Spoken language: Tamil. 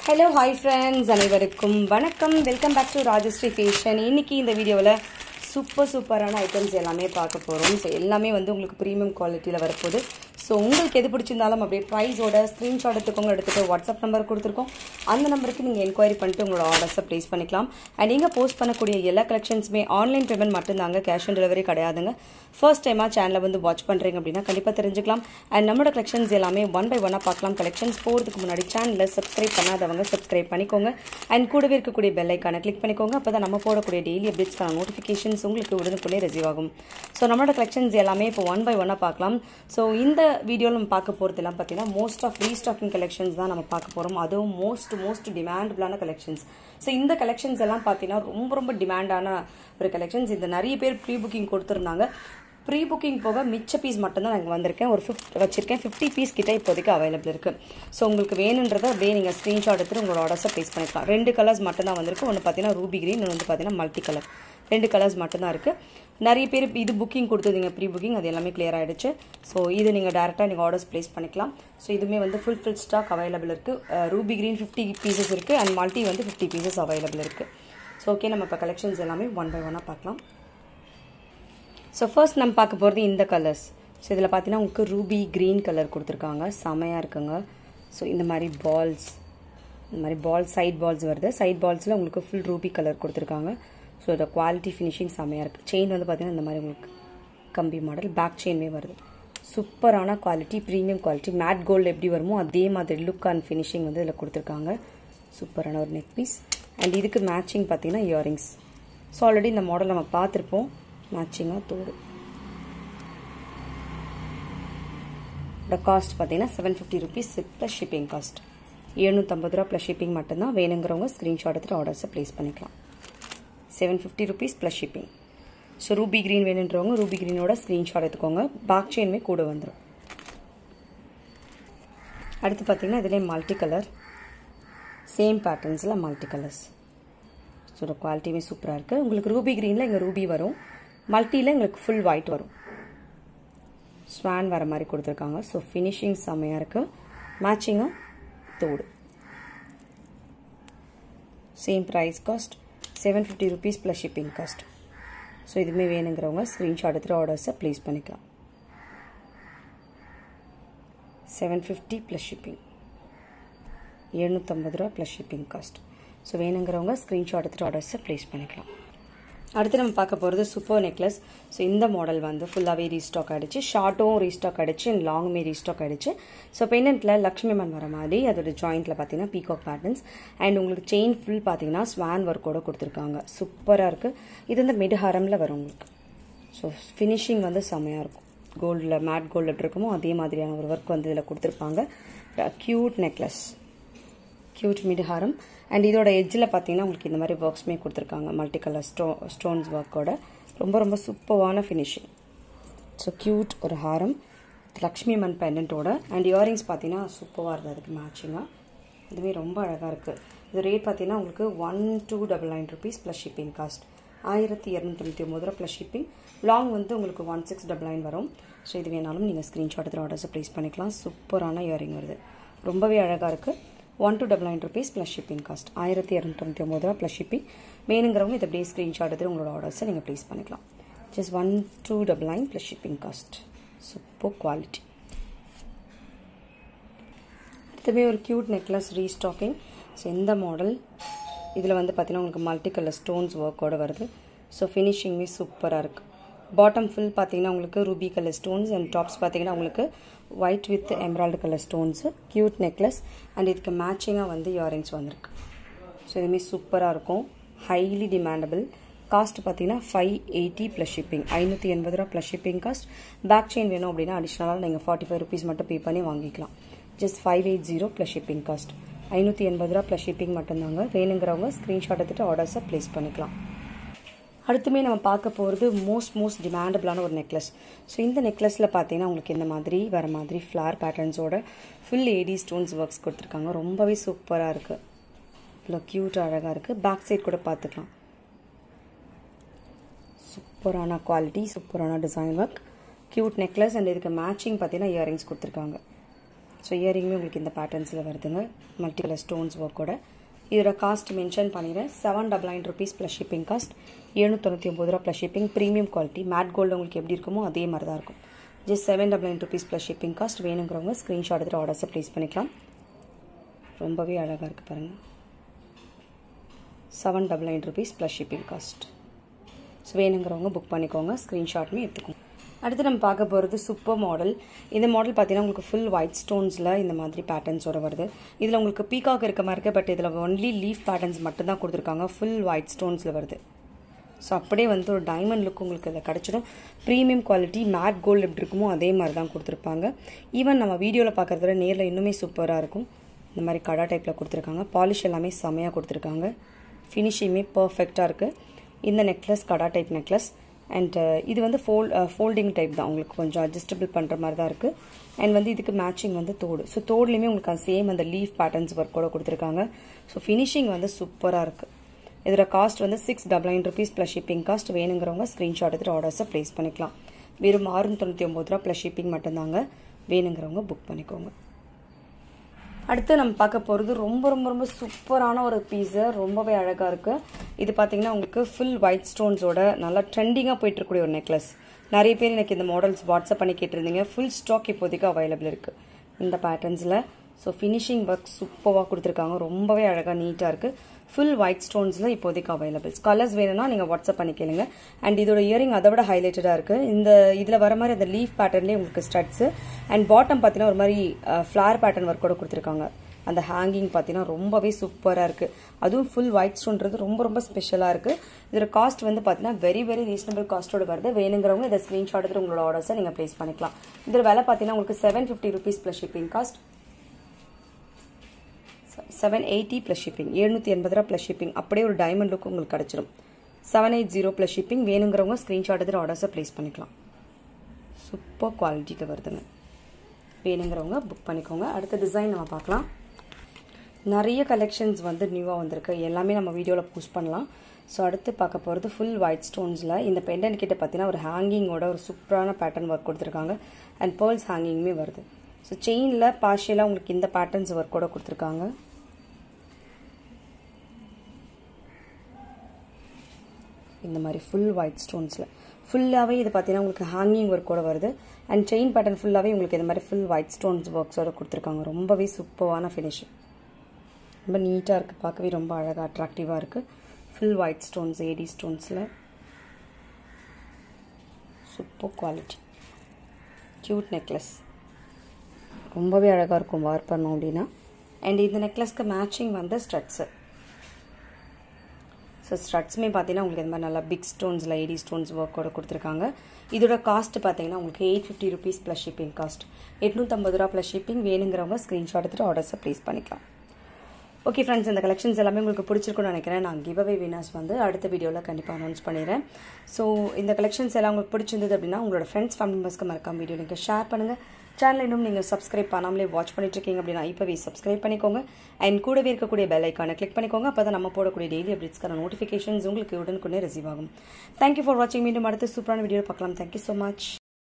ஹலோ ஹாய் ஃப்ரெண்ட்ஸ் அனைவருக்கும் வணக்கம் welcome back to Rajshree fashion இன்னைக்கு இந்த வீடியோவில் சூப்பர் சூப்பரான ஐட்டம்ஸ் எல்லாமே பார்க்க போகிறோம் ஸோ எல்லாமே வந்து உங்களுக்கு ப்ரீமியம் குவாலிட்டியில் வரப்போகுது ஸோ உங்களுக்கு எது பிடிச்சிருந்தாலும் அப்படியே ப்ரைஸோட ஸ்க்ரீன்ஷாட் எடுத்துக்கோங்க எடுத்துகிட்டு வாட்ஸ்அப் நம்பர் கொடுத்துருக்கோம் அந்த நம்பருக்கு நீங்கள் என்கொயரி பண்ணிட்டு உங்களோட ஆர்டர்ஸை ப்ளேஸ் பண்ணிக்கலாம் அண்ட் நீங்கள் போஸ்ட் பண்ணக்கூடிய எல்லா கலெக்ஷன்ஸுமே ஆன்லைன் பேமெண்ட் மட்டும்தாங்க கேஷ் ஆன் டெலிவரி கிடையாதுங்க ஃபர்ஸ்ட் டைமாக சேனலை வந்து வாட்ச் பண்ணுறீங்க அப்படின்னா கண்டிப்பாக தெரிஞ்சுக்கலாம் அண்ட் நம்மளோட கலெக்ஷன்ஸ் எல்லாமே ஒன் பை ஒன்னாக பார்க்கலாம் கலெக்ஷன்ஸ் போகிறதுக்கு முன்னாடி சேனலில் சப்ஸ்கிரைப் பண்ணாதவங்க சப்ஸ்கிரைப் பண்ணிக்கோங்க அண்ட் கூடவே இருக்கக்கூடிய பெல் ஐக்கானை கிளிக் பண்ணிக்கோங்க அப்போ தான் நம்ம போடக்கூடிய டெய்லி அப்டேட்ஸ்க்கான நோட்டிஃபிகேஷன்ஸ் உங்களுக்கு உடனுக்குள்ளே ரிசீவ் ஆகும் ஸோ நம்மளோட கலெக்ஷன்ஸ் எல்லாமே இப்போ ஒன் பை ஒன்னாக பார்க்கலாம் ஸோ இந்த வீடியோவில் நம்ம பார்க்க போகிறது எல்லாம் பார்த்தீங்கன்னா மோஸ்ட் ஆஃப் ரீஸ்டாக்கிங் கலெக்ஷன்ஸ் தான் நம்ம பார்க்க போகிறோம் அதுவும் மோஸ்ட் மோஸ்ட் டிமாண்டபிளான கலெக்ஷன்ஸ் ஸோ இந்த கலெக்ஷன்ஸ் எல்லாம் பார்த்தீங்கன்னா ரொம்ப ரொம்ப டிமாண்டான ஒரு கலெக்ஷன்ஸ் இந்த நிறைய பேர் ப்ரீ புக்கிங் கொடுத்துருந்தாங்க ப்ரீ புக்கிங் போக மிச்ச பீஸ் மட்டும்தான் நான் இங்கே வந்திருக்கேன் ஒரு ஃபிஃப்ட் வச்சிருக்கேன் ஃபிஃப்டி பீஸ் கிட்ட இப்போதைக்கு அவைலபிள் இருக்குது ஸோ உங்களுக்கு வேணுன்றதை அப்படியே நீங்கள் ஸ்க்ரீன்ஷாட் எடுத்துட்டு உங்களோட ஆர்டர்ஸை ப்ளேஸ் பண்ணிக்கலாம் ரெண்டு கலர்ஸ் மட்டும்தான் வந்திருக்கு ஒன்று பார்த்தீங்கன்னா ரூபி கிரீன் இன்னொன்று வந்து பார்த்தீங்கன்னா மல்டி கலர் ரெண்டு கலர்ஸ் மட்டும்தான் இருக்குது நிறைய பேர் இது புக்கிங் கொடுத்துருந்தீங்க ப்ரீ புக்கிங் அது எல்லாமே கிளியர் ஆகிடுச்சு ஸோ இது நீங்கள் டேரெக்டாக நீங்கள் ஆர்டர்ஸ் ப்ளேஸ் பண்ணிக்கலாம் ஸோ இதுவுமே வந்து ஃபுல் ஃபில் ஸ்டாக் அவைலபிள் இருக்குது ரூபி கிரீன் ஃபிஃப்டி பீசஸ் இருக்குது அண்ட் மல்டி வந்து ஃபிஃப்டி பீசஸ் அவைலபிள் இருக்குது ஸோ ஓகே நம்ம இப்போ கலெக்ஷன்ஸ் எல்லாமே ஒன் பை ஒன்னாக பார்க்கலாம் ஸோ ஃபர்ஸ்ட் நம்ம பார்க்க போகிறது இந்த கலர்ஸ் ஸோ இதில் பார்த்தீங்கன்னா உங்களுக்கு ரூபி க்ரீன் கலர் கொடுத்துருக்காங்க செமையாக இருக்குங்க ஸோ இந்த மாதிரி பால்ஸ் இந்த மாதிரி பால் சைட் பால்ஸ் வருது சைட் பால்ஸில் உங்களுக்கு ஃபுல் ரூபி கலர் கொடுத்துருக்காங்க ஸோ இதோட குவாலிட்டி ஃபினிஷிங் செமையாக இருக்குது செயின் வந்து பார்த்தீங்கன்னா இந்த மாதிரி உங்களுக்கு கம்பி மாடல் பேக் செயின்மே வருது சூப்பரான quality premium quality matte gold எப்படி வருமோ அதே மாதிரி லுக் அண்ட் ஃபினிஷிங் வந்து இதில் கொடுத்துருக்காங்க சூப்பரான ஒரு நெக் பீஸ் அண்ட் இதுக்கு மேட்சிங் பார்த்தீங்கன்னா இயரிங்ஸ் ஸோ ஆல்ரெடி இந்த மாடல் நம்ம பார்த்துருப்போம் மேட்சிங்காக தோடு இதோட காஸ்ட் பார்த்தீங்கன்னா seven fifty rupees plus shipping cost எழுநூற்றம்பது ரூபா ப்ளஸ் ஷிப்பிங் மட்டும்தான் வேணுங்கிறவங்க ஸ்க்ரீன்ஷாட் எடுத்துகிட்டு ஆர்டர்ஸை ப்ளேஸ் பண்ணிக்கலாம் seven fifty rupees plus shipping so ruby green வேணுன்றவங்க ரூபி க்ரீனோட ஸ்க்ரீன்ஷாட் எடுத்துக்கோங்க பேக் செயின்மே கூட வந்துடும் அடுத்து பார்த்தீங்கன்னா இதிலே மல்டி கலர் சேம் பேட்டர்ன்ஸில் மல்டி கலர்ஸ் ஸோ குவாலிட்டியுமே சூப்பராக இருக்குது உங்களுக்கு ரூபி க்ரீனில் இங்கே ரூபி வரும் மல்டியில் எங்களுக்கு ஃபுல் ஒயிட் வரும் ஸ்வான் வர மாதிரி கொடுத்துருக்காங்க ஸோ ஃபினிஷிங் செம்மையாக இருக்குது மேட்சிங்கும் தோடு same price cost seven fifty rupees plus shipping cost so இதுவுமே வேணுங்கிறவங்க ஸ்க்ரீன்ஷாட் எடுத்துகிட்டு ஆர்டர்ஸை ப்ளேஸ் பண்ணிக்கலாம் செவன் ஃபிஃப்டி ப்ளஸ் ஷிப்பிங் எழுநூற்றம்பது ரூபா ப்ளஸ் ஷிப்பிங் காஸ்ட் ஸோ வேணுங்கிறவங்க ஸ்க்ரீன்ஷாட் எடுத்துகிட்டு ஆர்டர்ஸை ப்ளேஸ் பண்ணிக்கலாம் அடுத்து நம்ம பார்க்க போகிறது சூப்பர் நெக்லஸ் ஸோ இந்த மாடல் வந்து ஃபுல்லாகவே ரீஸ்டாக் ஆகிடுச்சு ஷார்ட்டும் ரீஸ்டாக் ஆகிடுச்சு அண்ட் லாங்குமே ரீஸ்டாக் ஆகிடுச்சு ஸோ பெண்டன்ட்டில் லக்ஷ்மி மன் வர மாதிரி அதோட ஜாயிண்ட்டில் பார்த்தீங்கன்னா பீகாக் பேட்டர்ன்ஸ் அண்ட் உங்களுக்கு செயின் ஃபுல் பார்த்தீங்கன்னா ஸ்வான் ஒர்க்கோட கொடுத்துருக்காங்க சூப்பராக இருக்குது இது வந்து மிடுஹாரமில் வரும் உங்களுக்கு ஸோ ஃபினிஷிங் வந்து செம்மையாக இருக்கும் கோல்டில் மேட் கோல்டில் எப்படி இருக்குமோ அதே மாதிரியான ஒரு ஒர்க் வந்து இதில் கொடுத்துருப்பாங்க க்யூட் நெக்லஸ் க்யூட் மிடுஹாரம் அண்ட் இதோட எட்ஜில் பார்த்தீங்கன்னா உங்களுக்கு இந்த மாதிரி ஒர்க்ஸ்மே கொடுத்துருக்காங்க மல்டி கலர் ஸ்டோ ஸ்டோன்ஸ் ஒர்க்கோட ரொம்ப ரொம்ப சூப்பரான ஃபினிஷிங் ஸோ க்யூட் ஒரு ஹாரம் லக்ஷ்மி மன் பெண்டன்ட்டோட அண்ட் இயரிங்ஸ் பார்த்தீங்கன்னா சூப்பராக இருக்குது அதுக்கு மேட்சிங்காக இதுவே ரொம்ப அழகாக இருக்குது இது ரேட் பார்த்தீங்கன்னா உங்களுக்கு one two double nine rupees plus shipping cost ஆயிரத்தி இரநூத்தி தொண்ணூற்றி ஒம்பது ரூபா ப்ளஸ் ஷிப்பிங் லாங் வந்து உங்களுக்கு ஒன் சிக்ஸ் டபுள் நைன் வரும் ஸோ இது வேணாலும் நீங்கள் ஸ்க்ரீன்ஷாட் எடுத்து ஆர்டர்ஸை ப்ளேஸ் பண்ணிக்கலாம் சூப்பரான இயரிங் வருது ரொம்பவே அழகாக இருக்குது one two double nine rupees plus shipping cost ஆயிரத்தி இரநூத்தி ஒம்பது ரூபா ப்ளஸ் ஷிப்பிங் வேணுங்கிறவங்க இதை அப்படியே ஸ்க்ரீன்ஷாட் எடுத்து உங்களோட ஆர்டர்ஸை நீங்கள் ப்ளேஸ் பண்ணிக்கலாம் just one two double nine plus shipping cost super quality அடுத்தவே ஒரு க்யூட் நெக்லஸ் ரீஸ்டாக்கிங் ஸோ இந்த மாடல் இதில் வந்து பார்த்தீங்கன்னா உங்களுக்கு மல்டி கலர் ஸ்டோன்ஸ் ஒர்க்கோட வருது ஸோ ஃபினிஷிங்குமே சூப்பராக இருக்குது பாட்டம் ஃபுல் பார்த்தீங்கன்னா உங்களுக்கு ruby colour stones and tops பார்த்தீங்கன்னா உங்களுக்கு white with emerald colour stones cute necklace and இதுக்கு மேட்சிங்காக வந்து இயரிங்ஸ் வந்திருக்கு ஸோ இதுவுமே சூப்பராக இருக்கும் ஹைலி டிமாண்டபிள் காஸ்ட் பார்த்தீங்கன்னா ஃபைவ் எயிட்டி ப்ளஸ் ஷிப்பிங் ஐநூற்றி எண்பது ரூபா plus shipping cost back chain வேணும் அப்படின்னா அடிஷ்னலாக நீங்கள் ஃபார்ட்டி ஃபைவ் ருபீஸ் மட்டும் பே பண்ணி வாங்கிக்கலாம் just five eight zero plus shipping cost ஐநூற்றி எண்பது ரூபா ப்ளஸ் ஷிப்பிங் மட்டும்தாங்க வேணுங்கிறவங்க ஸ்க்ரீன்ஷாட் எடுத்துகிட்டு ஆர்டர்ஸை ப்ளேஸ் பண்ணிக்கலாம் அடுத்துமே நம்ம பார்க்க போகிறது மோஸ்ட் மோஸ்ட் டிமாண்டபிளான ஒரு நெக்லஸ் ஸோ இந்த நெக்லஸில் பார்த்தீங்கன்னா உங்களுக்கு இந்த மாதிரி வர மாதிரி ஃப்ளார் பேட்டர்ன்ஸோட ஃபுல் ஏடி ஸ்டோன்ஸ் ஒர்க்ஸ் கொடுத்துருக்காங்க ரொம்பவே சூப்பராக இருக்குது இவ்வளோ க்யூட் அழகாக இருக்குது பேக் சைட் கூட பார்த்துக்கலாம் சூப்பரான குவாலிட்டி சூப்பரான design work cute necklace and இதுக்கு மேட்சிங் பார்த்தீங்கன்னா இயரிங்ஸ் கொடுத்துருக்காங்க ஸோ இயரிங்குமே உங்களுக்கு இந்த பேட்டர்ன்ஸில் வருதுங்க மல்டி கலர் ஸ்டோன்ஸ் ஒர்க்கோட இதோட காஸ்ட் மென்ஷன் பண்ணிடுறேன் seven double nine rupees plus shipping cost எழுநூற்றி ஒம்பது ரூபா plus shipping premium quality matte gold உங்களுக்கு எப்படி இருக்குமோ அதே மாதிரி தான் இருக்கும் just seven double nine rupees plus shipping cost வேணுங்கிறவங்க ஸ்க்ரீன்ஷாட் எடுத்துகிட்டு ஆர்டர்ஸை ப்ளேஸ் பண்ணிக்கலாம் ரொம்பவே அழகாக இருக்குது பாருங்கள் seven double nine rupees plus shipping cost so வேணுங்கிறவங்க புக் பண்ணிக்கோங்க ஸ்க்ரீன்ஷாட்மே எடுத்துக்கோங்க அடுத்து நம்ம பார்க்க போகிறது சூப்பர் மாடல் இந்த மாடல் பார்த்தீங்கன்னா உங்களுக்கு ஃபுல் ஒயிட் ஸ்டோன்ஸில் இந்த மாதிரி பேட்டர்ன்ஸோட வருது இதில் உங்களுக்கு பீகாக் இருக்க மாதிரி இருக்குது பட் இதில் ஒன்லி லீஃப் பேட்டர்ன்ஸ் மட்டும்தான் கொடுத்துருக்காங்க ஃபுல் ஒயிட் ஸ்டோன்ஸில் வருது ஸோ அப்படியே வந்து ஒரு டைமண்ட் லுக் உங்களுக்கு இதில் கிடச்சிடும் ப்ரீமியம் குவாலிட்டி மேட் கோல்டு எப்படி இருக்குமோ அதே மாதிரி தான் கொடுத்துருப்பாங்க ஈவன் நம்ம வீடியோவில் பார்க்குறத விட நேரில் இன்னுமே சூப்பராக இருக்கும் இந்த மாதிரி கடா டைப்பில் கொடுத்துருக்காங்க பாலிஷ் எல்லாமே செமையாக கொடுத்துருக்காங்க ஃபினிஷிங்குமே பர்ஃபெக்டாக இருக்குது இந்த நெக்லஸ் கடா டைப் நெக்லஸ் அண்ட் இது வந்து ஃபோல் ஃபோல்டிங் டைப் தான் உங்களுக்கு கொஞ்சம் அட்ஜஸ்டபிள் பண்ணுற மாதிரி தான் இருக்குது அண்ட் வந்து இதுக்கு மேட்சிங் வந்து தோடு ஸோ தோடுலேயுமே உங்களுக்கு சேம் அந்த லீஃப் பேட்டர்ன்ஸ் ஒர்க்கோட கொடுத்துருக்காங்க ஸோ ஃபினிஷிங் வந்து சூப்பராக இருக்குது இதோட காஸ்ட் வந்து six double nine rupees plus shipping cost வேணுங்கிறவங்க ஸ்க்ரீன்ஷாட் எடுத்துகிட்டு ஆர்டர்ஸை ப்ளேஸ் பண்ணிக்கலாம் வெறும் ஆறுநூற்றி தொண்ணூற்றி ஒம்பது ரூபா ப்ளஸ் ஷிப்பிங் மட்டும்தாங்க வேணுங்கிறவங்க புக் பண்ணிக்கோங்க அடுத்து நம்ம பார்க்க போகிறது ரொம்ப ரொம்ப ரொம்ப சூப்பரான ஒரு பீஸு ரொம்பவே அழகாக இருக்குது இது பார்த்தீங்கன்னா உங்களுக்கு ஃபுல் ஒயிட் ஸ்டோன்ஸோட நல்லா ட்ரெண்டிங்காக போயிட்டுருக்கூடிய ஒரு நெக்லஸ் நிறைய பேர் எனக்கு இந்த மாடல்ஸ் வாட்ஸ்அப் பண்ணி கேட்டிருந்தீங்க ஃபுல் ஸ்டாக் இப்போதைக்கு அவைலபிள் இருக்குது இந்த பேட்டர்ன்ஸில் ஸோ ஃபினிஷிங் ஒர்க் சூப்பராக கொடுத்துருக்காங்க ரொம்பவே அழகாக நீட்டாக இருக்குது ஃபுல் ஒயிட் ஸ்டோன்ஸில் இப்போதைக்கு அவைலபிள்ஸ் கலர்ஸ் வேணும்னா நீங்கள் வாட்ஸ்அப் பண்ணிக்கலுங்க அண்ட் இதோட இயரிங் அதை விட ஹைலைட்டடாக இருக்குது இந்த இதில் வர மாதிரி அந்த லீஃப் பேட்டர்ன்லேயே உங்களுக்கு ஸ்டட்ஸு அண்ட் பாட்டம் பார்த்தீங்கன்னா ஒரு மாதிரி ஃப்ளார் பேட்டர்ன் ஒர்க்கோட கொடுத்துருக்காங்க அந்த ஹேங்கிங் பார்த்தீங்கன்னா ரொம்பவே சூப்பராக இருக்குது அதுவும் ஃபுல் ஒயிட் ஸ்டோன்றது ரொம்ப ரொம்ப ஸ்பெஷலாக இருக்குது இதோட காஸ்ட் வந்து பார்த்தீங்கன்னா வெரி வெரி ரீசனபிள் காஸ்ட்டோட வருது வேணுங்கிறவங்க இதை ஸ்க்ரீன்ஷாட் எடுத்து உங்களோட ஆர்டர்ஸை நீங்கள் ப்ளேஸ் பண்ணிக்கலாம் இதோட விலை பார்த்தீங்கன்னா உங்களுக்கு seven fifty rupees plus shipping cost seven eighty plus shipping எழுநூற்றி எண்பது ரூபா ப்ளஸ் ஷிப்பிங் அப்படியே ஒரு டைமண்ட் லுக் உங்களுக்கு கிடச்சிரும் seven eight zero plus shipping வேணுங்கிறவங்க ஸ்க்ரீன்ஷாட் எடுத்து ஆர்டர்ஸை ப்ளேஸ் பண்ணிக்கலாம் சூப்பர் குவாலிட்டியில் வருதுங்க வேணுங்கிறவங்க புக் பண்ணிக்கோங்க அடுத்த டிசைன் நம்ம பார்க்கலாம் நிறைய கலெக்ஷன்ஸ் வந்து நியூவாக வந்திருக்கு எல்லாமே நம்ம வீடியோவில் போஸ்ட் பண்ணலாம் ஸோ அடுத்து பார்க்க போகிறது ஃபுல் ஒயிட் ஸ்டோன்ஸில் இந்த பெண்டன் கிட்ட பார்த்தீங்கன்னா ஒரு ஹேங்கிங்கோட ஒரு சூப்பரான பேட்டர்ன் ஒர்க் கொடுத்துருக்காங்க அண்ட் பேர்ல்ஸ் ஹேங்கிங்குமே வருது ஸோ செயினில் பார்ஷியலாக உங்களுக்கு இந்த பேட்டர்ன்ஸ் ஒர்க்கோட கொடுத்துருக்காங்க இந்த மாதிரி ஃபுல் ஒயிட் ஸ்டோன்ஸில் ஃபுல்லாகவே இது பார்த்தீங்கன்னா உங்களுக்கு ஹேங்கிங் ஒர்க்கோட வருது அண்ட் செயின் பேட்டர்ன் ஃபுல்லாகவே உங்களுக்கு இந்த மாதிரி ஃபுல் ஒயிட் ஸ்டோன்ஸ் ஒர்க்ஸோட கொடுத்துருக்காங்க ரொம்பவே சூப்பரான ஃபினிஷிங் ரொம்ப நீட்டாக இருக்குது பார்க்கவே ரொம்ப அழகாக அட்ராக்டிவாக இருக்குது ஃபுல் ஒயிட் ஸ்டோன்ஸ் ஏடி ஸ்டோன்ஸில் சூப்பர் குவாலிட்டி க்யூட் நெக்லஸ் ரொம்பவே அழகாக இருக்கும் வார் பண்ணோம் அப்படின்னா அண்ட் இந்த நெக்லஸ்க்கு மேட்சிங் வந்து ஸ்ட்ரட்ஸு ஸோ ஸ்ட்ரட்ஸுமே பார்த்தீங்கன்னா உங்களுக்கு இந்த மாதிரி நல்லா பிக் ஸ்டோன்ஸில் எயிட்டி ஸ்டோன்ஸ் ஒர்க்கோட கொடுத்துருக்காங்க இதோட காஸ்ட் பார்த்தீங்கன்னா உங்களுக்கு eight fifty rupees plus shipping cost எட்நூற்றம்பது ரூபா ப்ளஸ் ஷிப்பிங் வேணுங்கிறவங்க ஸ்க்ரீன்ஷாட் எடுத்துகிட்டு ஆர்டர்ஸை ப்ளேஸ் பண்ணிக்கலாம் ஓகே ஃப்ரெண்ட்ஸ் இந்த கலெக்ஷன்ஸ் எல்லாமே உங்களுக்கு பிடிச்சிருக்கும்னு நினைக்கிறேன் நான் கிவ் அவே வினர்ஸ் வந்து அடுத்த வீடியோவில் கண்டிப்பாக அனௌன்ஸ் பண்ணிடுறேன் ஸோ இந்த கலெக்ஷன்ஸ் எல்லாம் உங்களுக்கு பிடிச்சிருந்தது அப்படின்னா உங்களோட ஃப்ரெண்ட்ஸ் ஃபேமிலி மெம்பர்ஸ்க்கு மறக்காம வீடியோ நீங்கள் ஷேர் பண்ணுங்கள் சேனல் இன்னும் நீங்கள் சப்ஸ்கிரைப் பண்ணாமலே வாட்ச் பண்ணிட்டு இருக்கீங்க அப்படின்னா இப்போவே சப்ஸ்கிரைப் பண்ணிக்கோங்க அண்ட் கூடவே இருக்கக்கூடிய பெல் ஐக்கானை கிளிக் பண்ணிக்கோங்க அப்போ தான் நம்ம போடக்கூடிய டெய்லி அப்டேட்ஸ்க்கான நோட்டிஃபிகேஷன்ஸ் உங்களுக்கு உடனுக்குடனே ரிசீவ் ஆகும் தேங்க்யூ ஃபார் வாட்சிங் மீண்டும் அடுத்த சூப்பரான வீடியோ பார்க்கலாம் தேங்க்யூ ஸோ மச்